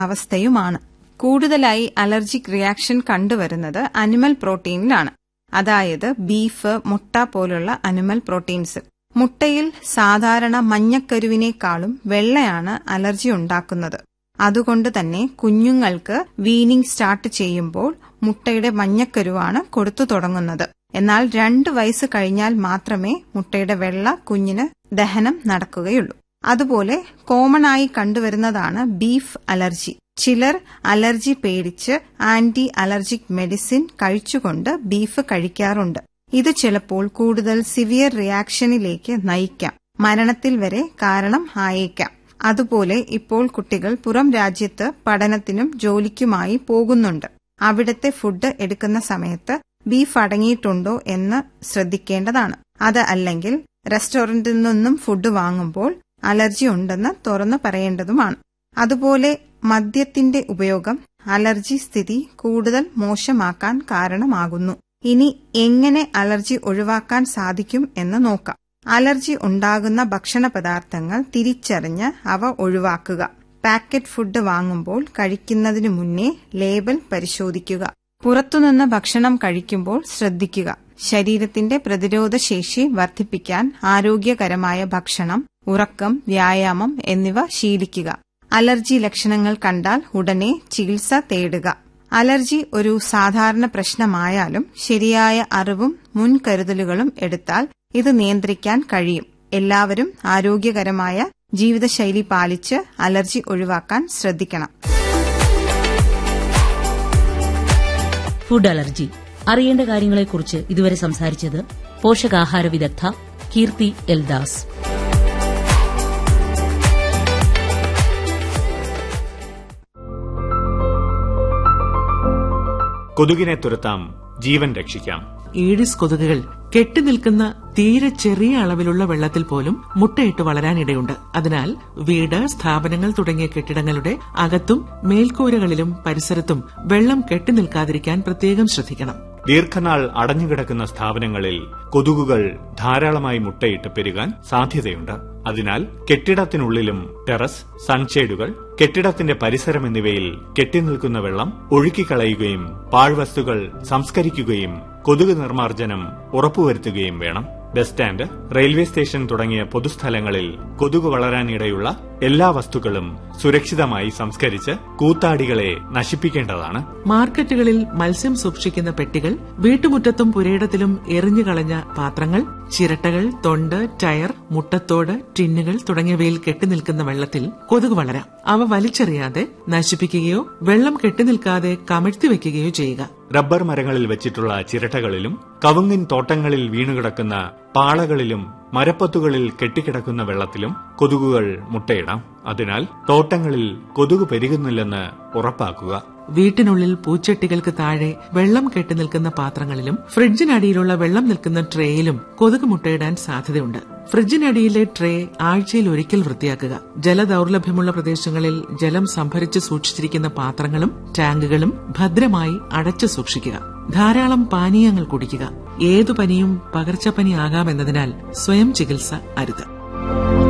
അവസ്ഥയുമാണ് കൂടുതലായി allergic reaction കണ്ടുവരുന്നത് animal പ്രോട്ടീനിലാണ് അതായത് ബീഫ് മുട്ട പോലുള്ള അനിമൽ പ്രോട്ടീൻസ് മുട്ടയിൽ സാധാരണ മഞ്ഞക്കരുവിനേക്കാളും വെള്ളയാണ് അലർജി ഉണ്ടാക്കുന്നത് അതുകൊണ്ട് തന്നെ കുഞ്ഞുങ്ങൾക്ക് വീനിങ് സ്റ്റാർട്ട് ചെയ്യുമ്പോൾ മുട്ടയുടെ മഞ്ഞക്കരുവാണ് കൊടുത്തു തുടങ്ങുന്നത് എന്നാൽ രണ്ട് വയസ്സ് കഴിഞ്ഞാൽ മാത്രമേ മുട്ടയുടെ വെള്ള കുഞ്ഞിന് ദഹനം നടക്കുകയുള്ളൂ അതുപോലെ കോമൺ ആയി കണ്ടുവരുന്നതാണ് ബീഫ് അലർജി ചിലർ അലർജി പേടിച്ച് ആന്റി അലർജിക് മെഡിസിൻ കഴിച്ചുകൊണ്ട് ബീഫ് കഴിക്കാറുണ്ട് ഇത് ചിലപ്പോൾ കൂടുതൽ സിവിയർ റിയാക്ഷനിലേക്ക് നയിക്കാം മരണത്തിൽ വരെ കാരണം ആയേക്കാം അതുപോലെ ഇപ്പോൾ കുട്ടികൾ പുറം രാജ്യത്ത് പഠനത്തിനും ജോലിക്കുമായി പോകുന്നുണ്ട് അവിടുത്തെ ഫുഡ് എടുക്കുന്ന സമയത്ത് ബീഫ് അടങ്ങിയിട്ടുണ്ടോ എന്ന് ശ്രദ്ധിക്കേണ്ടതാണ് അത് അല്ലെങ്കിൽ റെസ്റ്റോറന്റിൽ നിന്നും ഫുഡ് വാങ്ങുമ്പോൾ അലർജി ഉണ്ടെന്ന് തുറന്നു പറയേണ്ടതുമാണ് അതുപോലെ മദ്യത്തിന്റെ ഉപയോഗം അലർജി സ്ഥിതി കൂടുതൽ മോശമാക്കാൻ കാരണമാകുന്നു ഇനി എങ്ങനെ അലർജി ഒഴിവാക്കാൻ സാധിക്കും എന്ന് നോക്കാം അലർജി ഉണ്ടാകുന്ന ഭക്ഷണ പദാർത്ഥങ്ങൾ തിരിച്ചറിഞ്ഞ് അവ ഒഴിവാക്കുക പാക്കറ്റ് ഫുഡ് വാങ്ങുമ്പോൾ കഴിക്കുന്നതിനു മുന്നേ ലേബൽ പരിശോധിക്കുക പുറത്തുനിന്ന് ഭക്ഷണം കഴിക്കുമ്പോൾ ശ്രദ്ധിക്കുക ശരീരത്തിന്റെ പ്രതിരോധ ശേഷി വർദ്ധിപ്പിക്കാൻ ആരോഗ്യകരമായ ഭക്ഷണം ഉറക്കം വ്യായാമം എന്നിവ ശീലിക്കുക അലർജി ലക്ഷണങ്ങൾ കണ്ടാൽ ഉടനെ ചികിത്സ തേടുക അലർജി ഒരു സാധാരണ പ്രശ്നമായാലും ശരിയായ അറിവും മുൻകരുതലുകളും എടുത്താൽ ഇത് നിയന്ത്രിക്കാൻ കഴിയും എല്ലാവരും ആരോഗ്യകരമായ ജീവിതശൈലി പാലിച്ച് അലർജി ഒഴിവാക്കാൻ ശ്രദ്ധിക്കണം ഫുഡ് അലർജി അറിയേണ്ട കാര്യങ്ങളെക്കുറിച്ച് ഇതുവരെ സംസാരിച്ചത് പോഷകാഹാര വിദഗ്ധ കീർത്തി എൽദാസ് കൊതുകിനെ തുരത്താം ജീവൻ രക്ഷിക്കാം ഈഡിസ് കൊതുകുകൾ കെട്ടിനിൽക്കുന്ന തീരെ ചെറിയ അളവിലുള്ള വെള്ളത്തിൽ പോലും മുട്ടയിട്ട് വളരാനിടയുണ്ട് അതിനാൽ വീട് സ്ഥാപനങ്ങൾ തുടങ്ങിയ കെട്ടിടങ്ങളുടെ അകത്തും മേൽക്കൂരകളിലും പരിസരത്തും വെള്ളം കെട്ടിനിൽക്കാതിരിക്കാൻ പ്രത്യേകം ശ്രദ്ധിക്കണം ദീർഘനാൾ അടഞ്ഞുകിടക്കുന്ന സ്ഥാപനങ്ങളിൽ കൊതുകുകൾ ധാരാളമായി മുട്ടയിട്ട് പെരുകാൻ സാധ്യതയുണ്ട് അതിനാൽ കെട്ടിടത്തിനുള്ളിലും ടെറസ് സൺഷേഡുകൾ കെട്ടിടത്തിന്റെ പരിസരം എന്നിവയിൽ കെട്ടിനിൽക്കുന്ന വെള്ളം ഒഴുക്കിക്കളയുകയും പാഴ്വസ്തുക്കൾ സംസ്കരിക്കുകയും കൊതുക് നിർമ്മാർജ്ജനം ഉറപ്പുവരുത്തുകയും വേണം ബസ് സ്റ്റാൻഡ് റെയിൽവേ സ്റ്റേഷൻ തുടങ്ങിയ പൊതുസ്ഥലങ്ങളിൽ കൊതുക് വളരാനിടയുള്ള എല്ലാ വസ്തുക്കളും സുരക്ഷിതമായി സംസ്കരിച്ച് കൂത്താടികളെ നശിപ്പിക്കേണ്ടതാണ് മാർക്കറ്റുകളിൽ മത്സ്യം സൂക്ഷിക്കുന്ന പെട്ടികൾ വീട്ടുമുറ്റത്തും പുരയിടത്തിലും എറിഞ്ഞുകളഞ്ഞ പാത്രങ്ങൾ ചിരട്ടകൾ തൊണ്ട് ടയർ മുട്ടത്തോട് ടിന്നുകൾ തുടങ്ങിയവയിൽ കെട്ടിനിൽക്കുന്ന വെള്ളത്തിൽ കൊതുക് വളരാം അവ വലിച്ചെറിയാതെ നശിപ്പിക്കുകയോ വെള്ളം കെട്ടിനിൽക്കാതെ കമഴ്ത്തിവെക്കുകയോ ചെയ്യുക റബ്ബർ മരങ്ങളിൽ വെച്ചിട്ടുള്ള ചിരട്ടകളിലും കവുങ്ങിൻ തോട്ടങ്ങളിൽ വീണുകിടക്കുന്ന പാളകളിലും മരപ്പത്തുകളിൽ കെട്ടിക്കിടക്കുന്ന വെള്ളത്തിലും കൊതുകുകൾ മുട്ടയിടാം അതിനാൽ തോട്ടങ്ങളിൽ കൊതുക് പെരുകുന്നില്ലെന്ന് ഉറപ്പാക്കുക വീട്ടിനുള്ളിൽ പൂച്ചട്ടികൾക്ക് താഴെ വെള്ളം കെട്ടിനിൽക്കുന്ന പാത്രങ്ങളിലും ഫ്രിഡ്ജിനടിയിലുള്ള വെള്ളം നിൽക്കുന്ന ട്രേയിലും കൊതുക് മുട്ടയിടാൻ സാധ്യതയുണ്ട് ഫ്രിഡ്ജിനടിയിലെ ട്രേ ആഴ്ചയിൽ ഒരിക്കൽ വൃത്തിയാക്കുക ജലദൌർലഭ്യമുള്ള പ്രദേശങ്ങളിൽ ജലം സംഭരിച്ച് സൂക്ഷിച്ചിരിക്കുന്ന പാത്രങ്ങളും ടാങ്കുകളും ഭദ്രമായി അടച്ചു സൂക്ഷിക്കുക ധാരാളം പാനീയങ്ങൾ കുടിക്കുക ഏതു പനിയും പകർച്ചപ്പനിയാകാമെന്നതിനാൽ സ്വയം ചികിത്സ അരുത്